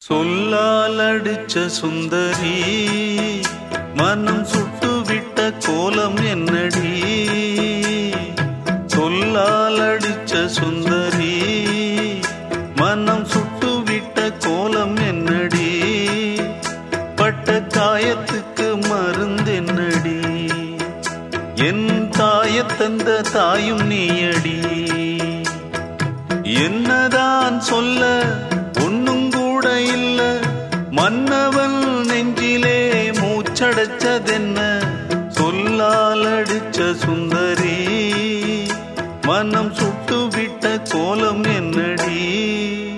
சொல்லால் அடிச்ச சுந்தரி மனம் சுட்டுவிட்ட கோலம் என்னடி சொல்லால் அடிச்ச சுந்தரி மனம் சுட்டுவிட்ட கோலம் என்னடி பட்ட காயத்துக்கு மருந்தென்னடி என் தாயத்தந்த தாயும் நீயடி என்னதான் சொல்ல ஒண்ணும் கூட இல்ல மன்னவன் நெஞ்சிலே மூச்சடைச்சதென்ன சொல்லால் அடிச்ச சுந்தரி மனம் சுட்டுவிட்ட கோலம் என்னடி